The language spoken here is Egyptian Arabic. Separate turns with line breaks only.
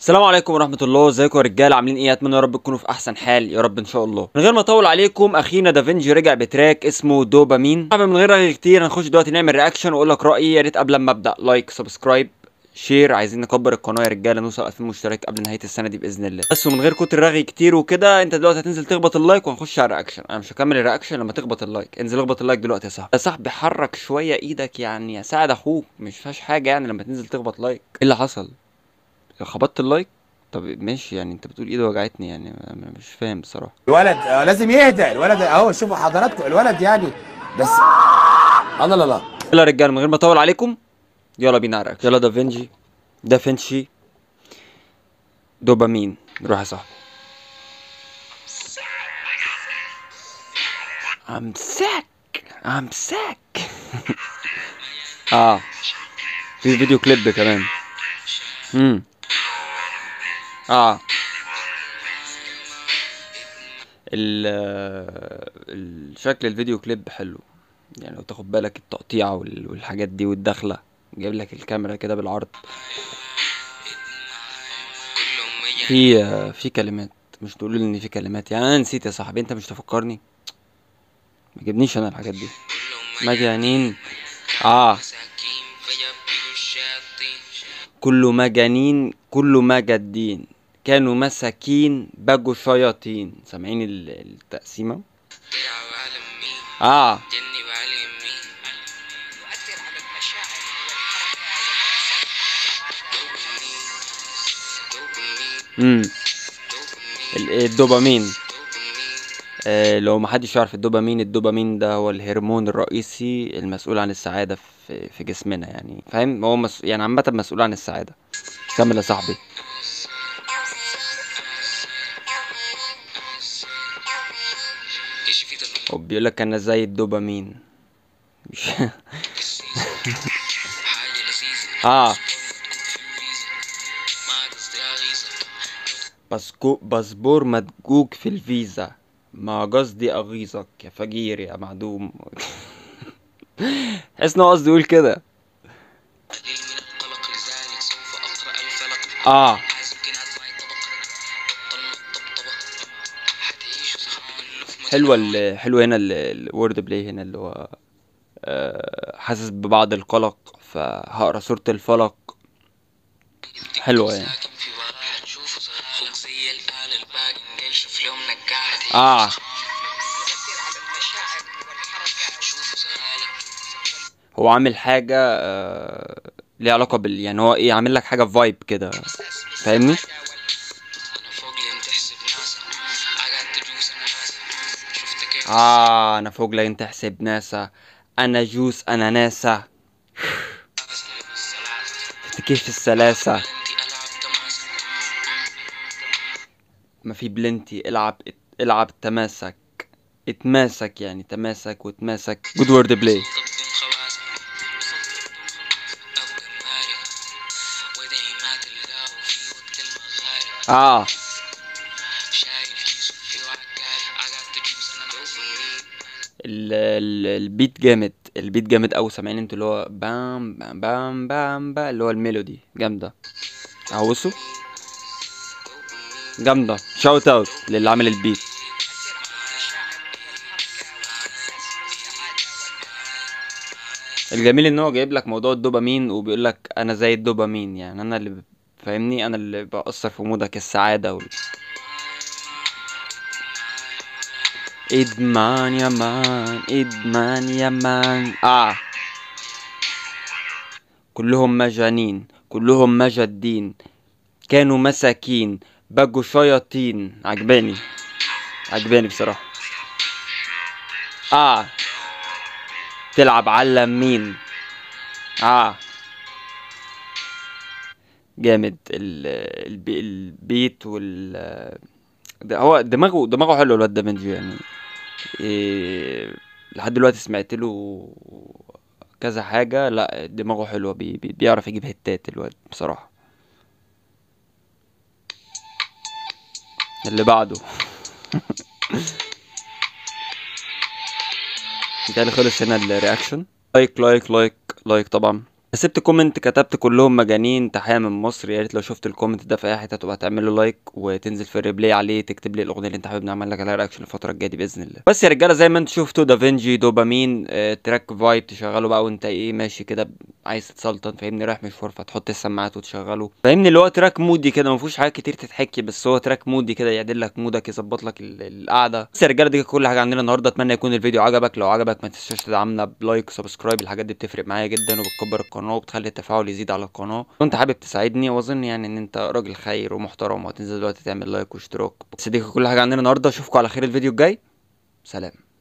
السلام عليكم ورحمة الله ازيكم يا رجالة عاملين ايه اتمنى يا رب تكونوا في احسن حال يا رب ان شاء الله من غير ما اطول عليكم اخينا دافنجي رجع بتراك اسمه دوبامين طبعا من غير رغي كتير هنخش دلوقتي نعمل رياكشن واقول لك رايي يا ريت قبل ما ابدا لايك سبسكرايب شير عايزين نكبر القناه يا رجاله نوصل 2000 مشترك قبل نهايه السنه دي باذن الله بس ومن غير كتر رغي كتير وكده انت دلوقتي هتنزل تخبط اللايك وهنخش على الرياكشن انا مش هكمل الرياكشن لما تخبط اللايك انزل اخبط اللايك دلوقتي يا صاحبي يا صاحبي حرك شويه ايدك يعني ساعد اخوك مش فيهاش حاجه يعني لما تنزل تخبط لايك ايه اللي حصل خبطت اللايك طب ماشي يعني انت بتقول ايدي وجعتني يعني أنا مش فاهم بصراحه
الولد آه، لازم يهدى الولد اهو شوفوا حضراتكم الولد يعني بس الله لا لا
يلا يا رجاله من غير ما اطول عليكم يلا بينا على الرياكشن. يلا دافنجي دافنشي دوبامين روح يا صاحبي I'm sick I'm sick اه في فيديو كليب كمان امم اه ال ال- شكل الفيديو كليب حلو يعني لو تاخد بالك التقطيعة وال- والحاجات دي والدخلة جايب لك الكاميرا كده بالعرض في في كلمات مش تقول لي ان في كلمات يعني انا نسيت يا صاحبي انت مش تفكرني ما جبنيش انا الحاجات دي مجانين اه كل مجانين كل مجدين كانوا مساكين بقوا شياطين سامعين ال- التقسيمة اه امم ال- الدوبامين آه لو محدش يعرف الدوبامين الدوبامين ده هو الهرمون الرئيسي المسؤول عن السعادة في في جسمنا يعني فاهم هو مس... يعني عامة مسؤول عن السعادة كمل يا صاحبي هو بيقول لك انا زي الدوبامين مش اه باسكو باسبور مدجوج في الفيزا ما قصدي اغيظك يا فقير يا معدوم حس ان هو قصدي يقول كده اه حلوه ال- حلوه هنا الورد بلاي هنا اللي هو آه، حاسس ببعض القلق فهقرا سورة الفلق حلوة يعني اه هو عامل حاجة آه ليها علاقة بال يعني هو ايه عامل لك حاجة فايب كده فاهمني اه انا فوق لا تحسب ناسا انا جوس انا ناسا كيف السلاسة ما في بلنتي العب العب تماسك اتماسك يعني تماسك وتماسك جود وورد بلاي اه ال ال البيت جامد البيت جامد قوي سامعين انتوا اللي هو بام بام بام بام با اللي هو الميلودي جامده اهو بصوا جامده شاوت اوت للي عامل البيت الجميل ان هو جايب لك موضوع الدوبامين وبيقول لك انا زي الدوبامين يعني انا اللي ب- فاهمني انا اللي بأثر في مودك السعاده وال... ادمان يا مان ادمان يا مان اه كلهم مجانين كلهم مجدين كانوا مساكين بقوا شياطين عجباني عجباني بصراحة اه تلعب علم مين اه جامد ال الب- البيت وال ده هو دماغه دماغه حلو الواد ده بنجي يعني إيه لحد دلوقتي سمعت له كذا حاجة لا دماغه حلوة بي بي بيعرف يجيب هتات الواد بصراحة اللي بعده بالتالي خلص هنا الرياكشن لايك لايك لايك لايك طبعا سبت كومنت كتبت كلهم مجانين تحيه من مصر يا ريت لو شفت الكومنت ده في اي حته تبقى تعمل له لايك وتنزل في الريبلاي عليه تكتب لي الاغنيه اللي انت حابب نعمل لك عليها رياكشن الفتره الجايه دي باذن الله بس يا رجاله زي ما انتم شفتوا دافنجي دوبامين آه تراك فايب تشغله بقى وانت ايه ماشي كده عايز تتسلطن فاهمني رايح مشوار فتحط السماعات وتشغله فاهمني اللي هو تراك مودي كده ما فيهوش حاجات كتير تتحكي بس هو تراك مودي كده يعدل لك مودك يظبط لك ال- القعده بس يا رجاله دي كل حاجه عندنا النهارده اتمنى يكون الفيديو عجبك لو عجبك ما تنساش تدعمنا بلايك وسبسكرايب الحاجات دي بتفرق معايا جدا وبتكبر القناه وبتخلي التفاعل يزيد على القناه وانت حابب تساعدني واظن يعني ان انت راجل خير ومحترم وهتنزل دلوقتي تعمل لايك واشتراك بس دي كل حاجه عندنا النهارده اشوفكم على خير الفيديو الجاي سلام